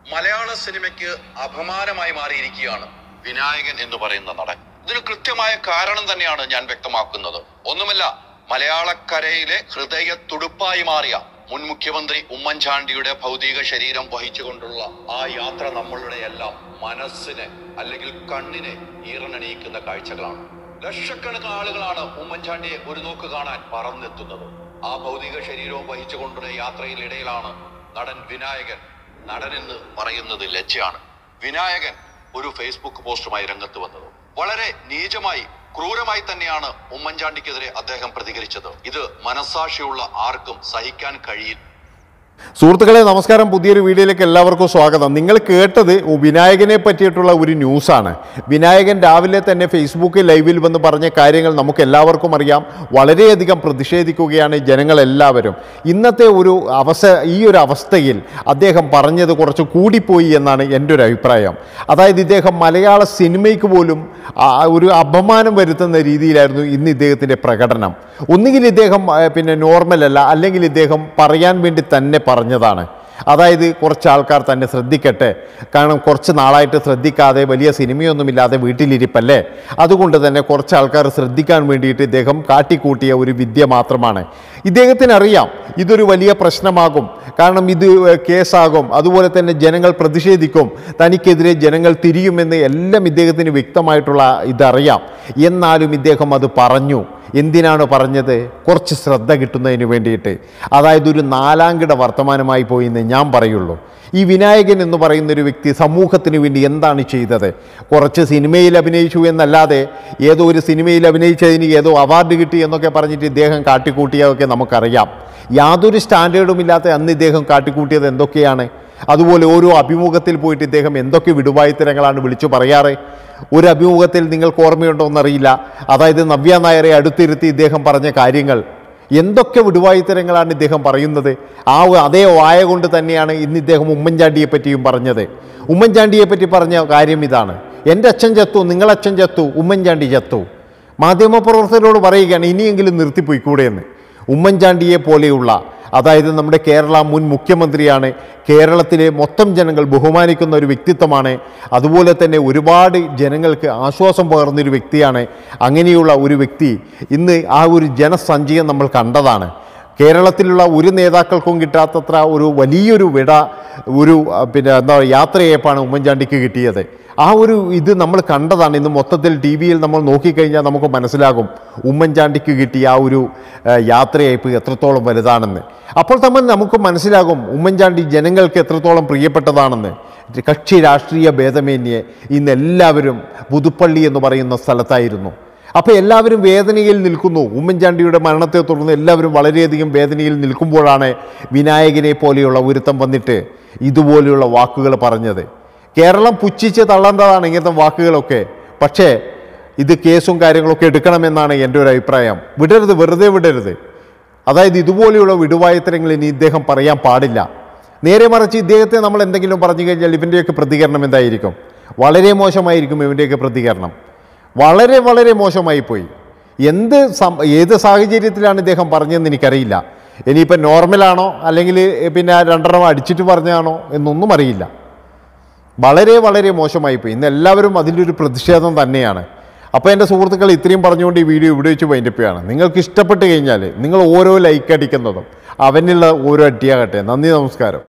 മലയാള സിനിമയ്ക്ക് അപമാനമായി മാറിയിരിക്കുകയാണ് വിനായകൻ എന്ന് പറയുന്ന നടൻ ഇതിന് കൃത്യമായ കാരണം തന്നെയാണ് ഞാൻ വ്യക്തമാക്കുന്നത് ഒന്നുമല്ല മലയാളക്കരയിലെ ഹൃദയ തുടുപ്പായി മാറിയ മുൻ മുഖ്യമന്ത്രി ഉമ്മൻചാണ്ടിയുടെ ഭൗതിക ശരീരം വഹിച്ചുകൊണ്ടുള്ള ആ യാത്ര നമ്മളുടെ എല്ലാം മനസ്സിന് അല്ലെങ്കിൽ കണ്ണിനെ ഈറനണിയിക്കുന്ന കാഴ്ചകളാണ് ലക്ഷക്കണക്കിന് ആളുകളാണ് ഉമ്മൻചാണ്ടിയെ ഒരു നോക്ക് കാണാൻ പറന്നെത്തുന്നത് ആ ഭൗതിക ശരീരവും വഹിച്ചുകൊണ്ടുള്ള യാത്രയിൽ ഇടയിലാണ് നടൻ വിനായകൻ നടൻ എന്ന് പറയുന്നത് ലജ്ജയാണ് വിനായകൻ ഒരു ഫേസ്ബുക്ക് പോസ്റ്റുമായി രംഗത്ത് വന്നത് വളരെ നീചമായി ക്രൂരമായി തന്നെയാണ് ഉമ്മൻചാണ്ടിക്കെതിരെ അദ്ദേഹം പ്രതികരിച്ചത് ഇത് മനസാക്ഷിയുള്ള ആർക്കും സഹിക്കാൻ കഴിയില്ല സുഹൃത്തുക്കളെ നമസ്കാരം പുതിയൊരു വീഡിയോയിലേക്ക് എല്ലാവർക്കും സ്വാഗതം നിങ്ങൾ കേട്ടത് വിനായകനെ പറ്റിയിട്ടുള്ള ഒരു ന്യൂസാണ് വിനായകൻ രാവിലെ തന്നെ ഫേസ്ബുക്ക് ലൈവിൽ വന്ന് പറഞ്ഞ കാര്യങ്ങൾ നമുക്ക് എല്ലാവർക്കും അറിയാം വളരെയധികം പ്രതിഷേധിക്കുകയാണ് ജനങ്ങളെല്ലാവരും ഇന്നത്തെ ഒരു അവസ്ഥ ഈ ഒരു അവസ്ഥയിൽ അദ്ദേഹം പറഞ്ഞത് കുറച്ച് കൂടിപ്പോയി എന്നാണ് എൻ്റെ ഒരു അഭിപ്രായം അതായത് ഇദ്ദേഹം മലയാള സിനിമയ്ക്ക് പോലും ആ, ഒരു അപമാനം വരുത്തുന്ന രീതിയിലായിരുന്നു ഇന്ന് ഇദ്ദേഹത്തിൻ്റെ പ്രകടനം ഒന്നുകിൽ ഇദ്ദേഹം ആ, പിന്നെ നോർമൽ അല്ല അല്ലെങ്കിൽ ഇദ്ദേഹം പറയാൻ വേണ്ടി തന്നെ പറഞ്ഞതാണ് അതായത് കുറച്ച് ആൾക്കാർ തന്നെ ശ്രദ്ധിക്കട്ടെ കാരണം കുറച്ച് നാളായിട്ട് ശ്രദ്ധിക്കാതെ വലിയ സിനിമയൊന്നുമില്ലാതെ വീട്ടിലിരിപ്പല്ലേ അതുകൊണ്ട് തന്നെ കുറച്ച് ആൾക്കാർ ശ്രദ്ധിക്കാൻ വേണ്ടിയിട്ട് ഇദ്ദേഹം കാട്ടിക്കൂട്ടിയ ഒരു വിദ്യ മാത്രമാണ് ഇദ്ദേഹത്തിന് അറിയാം ഇതൊരു വലിയ പ്രശ്നമാകും കാരണം ഇത് കേസാകും അതുപോലെ തന്നെ ജനങ്ങൾ പ്രതിഷേധിക്കും തനിക്കെതിരെ ജനങ്ങൾ തിരിയുമെന്ന് എല്ലാം ഇദ്ദേഹത്തിന് വ്യക്തമായിട്ടുള്ള ഇതറിയാം എന്നാലും ഇദ്ദേഹം അത് പറഞ്ഞു എന്തിനാണ് പറഞ്ഞത് കുറച്ച് ശ്രദ്ധ കിട്ടുന്നതിന് വേണ്ടിയിട്ട് അതായത് ഒരു നാലാംകിട വർത്തമാനമായി പോയി എന്ന് ഞാൻ പറയുള്ളൂ ഈ വിനായകൻ എന്ന് പറയുന്ന ഒരു വ്യക്തി സമൂഹത്തിന് വേണ്ടി എന്താണ് ചെയ്തത് കുറച്ച് സിനിമയിൽ അഭിനയിച്ചു എന്നല്ലാതെ ഏതോ ഒരു സിനിമയിൽ അഭിനയിച്ചതിന് ഏതോ അവാർഡ് കിട്ടി എന്നൊക്കെ പറഞ്ഞിട്ട് ഇദ്ദേഹം കാട്ടിക്കൂട്ടിയതൊക്കെ നമുക്കറിയാം യാതൊരു സ്റ്റാൻഡേർഡും ഇല്ലാത്ത അന്ന് ഇദ്ദേഹം കാട്ടിക്കൂട്ടിയത് എന്തൊക്കെയാണ് അതുപോലെ ഓരോ അഭിമുഖത്തിൽ പോയിട്ട് ഇദ്ദേഹം എന്തൊക്കെ വിടുവായുത്തരങ്ങളാണ് വിളിച്ചു പറയാറ് ഒരു അഭിമുഖത്തിൽ നിങ്ങൾക്ക് ഓർമ്മയുണ്ടോ എന്നറിയില്ല അതായത് നവ്യ നായരെ അടുത്തിരുത്തി ഇദ്ദേഹം പറഞ്ഞ കാര്യങ്ങൾ എന്തൊക്കെ വിടുവായുത്തരങ്ങളാണ് ഇദ്ദേഹം പറയുന്നത് ആ അതേ വായ കൊണ്ട് തന്നെയാണ് ഇന്ന് ഇദ്ദേഹം ഉമ്മൻചാണ്ടിയെ പറ്റിയും പറഞ്ഞത് ഉമ്മൻചാണ്ടിയെ പറ്റി പറഞ്ഞ കാര്യം ഇതാണ് എൻ്റെ അച്ഛൻ ചത്തു നിങ്ങളച്ഛൻ ചത്തു ഉമ്മൻചാണ്ടി ചത്തു മാധ്യമപ്രവർത്തകരോട് പറയുകയാണ് ഇനിയെങ്കിലും നിർത്തിപ്പോയിക്കൂടെ എന്ന് ഉമ്മൻചാണ്ടിയെ പോലെയുള്ള അതായത് നമ്മുടെ കേരള മുൻ മുഖ്യമന്ത്രിയാണ് കേരളത്തിലെ മൊത്തം ജനങ്ങൾ ബഹുമാനിക്കുന്ന ഒരു വ്യക്തിത്വമാണ് അതുപോലെ തന്നെ ഒരുപാട് ജനങ്ങൾക്ക് ആശ്വാസം പകർന്നൊരു വ്യക്തിയാണ് അങ്ങനെയുള്ള ഒരു വ്യക്തി ഇന്ന് ആ ഒരു ജനസഞ്ചയം നമ്മൾ കണ്ടതാണ് കേരളത്തിലുള്ള ഒരു നേതാക്കൾക്കും കിട്ടാത്തത്ര ഒരു വലിയൊരു വിട ഒരു ആ, പിന്നെ എന്താ പറയുക യാത്രയയപ്പാണ് ഉമ്മൻചാണ്ടിക്ക് കിട്ടിയത് ആ ഒരു ഇത് നമ്മൾ കണ്ടതാണ് ഇന്ന് മൊത്തത്തിൽ ടി വിയിൽ നമ്മൾ നോക്കിക്കഴിഞ്ഞാൽ നമുക്ക് മനസ്സിലാകും ഉമ്മൻചാണ്ടിക്ക് കിട്ടിയ ആ ഒരു ആ, യാത്രയയപ്പ് എത്രത്തോളം വലുതാണെന്ന് അപ്പോൾ തന്നെ നമുക്ക് മനസ്സിലാകും ഉമ്മൻചാണ്ടി ജനങ്ങൾക്ക് എത്രത്തോളം പ്രിയപ്പെട്ടതാണെന്ന് കക്ഷി രാഷ്ട്രീയ ഭേദമേന്യെ ഇന്ന് എല്ലാവരും പുതുപ്പള്ളി എന്ന് പറയുന്ന സ്ഥലത്തായിരുന്നു അപ്പോൾ എല്ലാവരും വേദനയിൽ നിൽക്കുന്നു ഉമ്മൻചാണ്ടിയുടെ മരണത്തെ തുടർന്ന് എല്ലാവരും വളരെയധികം വേദനയിൽ നിൽക്കുമ്പോഴാണ് വിനായകനെ പോലെയുള്ള ഒരുത്തം വന്നിട്ട് ഇതുപോലെയുള്ള വാക്കുകൾ പറഞ്ഞത് കേരളം പുച്ഛിച്ച് തള്ളേണ്ടതാണ് ഇങ്ങനത്തെ വാക്കുകളൊക്കെ പക്ഷേ ഇത് കേസും കാര്യങ്ങളൊക്കെ എടുക്കണമെന്നാണ് എൻ്റെ ഒരു അഭിപ്രായം വിടരുത് വെറുതെ വിടരുത് അതായത് ഇതുപോലെയുള്ള വിടുവായത്തരങ്ങൾ ഇനി ഇദ്ദേഹം പറയാൻ പാടില്ല നേരെ മറിച്ച് ഇദ്ദേഹത്തെ നമ്മൾ എന്തെങ്കിലും പറഞ്ഞു കഴിഞ്ഞാൽ ഇവൻ്റെയൊക്കെ പ്രതികരണം എന്തായിരിക്കും വളരെ മോശമായിരിക്കും ഇവൻ്റെയൊക്കെ പ്രതികരണം വളരെ വളരെ മോശമായി പോയി എന്ത് സം ഏത് സാഹചര്യത്തിലാണ് ഇദ്ദേഹം പറഞ്ഞതെന്ന് എനിക്കറിയില്ല ഇനിയിപ്പോൾ നോർമലാണോ അല്ലെങ്കിൽ പിന്നെ രണ്ടെണ്ണം അടിച്ചിട്ട് പറഞ്ഞതാണോ എന്നൊന്നും അറിയില്ല വളരെ വളരെ മോശമായി പോയി ഇന്ന് എല്ലാവരും അതിൻ്റെ ഒരു പ്രതിഷേധം തന്നെയാണ് അപ്പോൾ എൻ്റെ സുഹൃത്തുക്കൾ ഇത്രയും പറഞ്ഞുകൊണ്ട് ഈ വീഡിയോ ഇവിടെ വെച്ച് വൈൻഡപ്പിയാണ് നിങ്ങൾക്ക് ഇഷ്ടപ്പെട്ട് കഴിഞ്ഞാൽ നിങ്ങൾ ഓരോ ലൈക്ക് അടിക്കുന്നതും അവനുള്ള ഓരോ അടിയാകട്ടെ നന്ദി നമസ്കാരം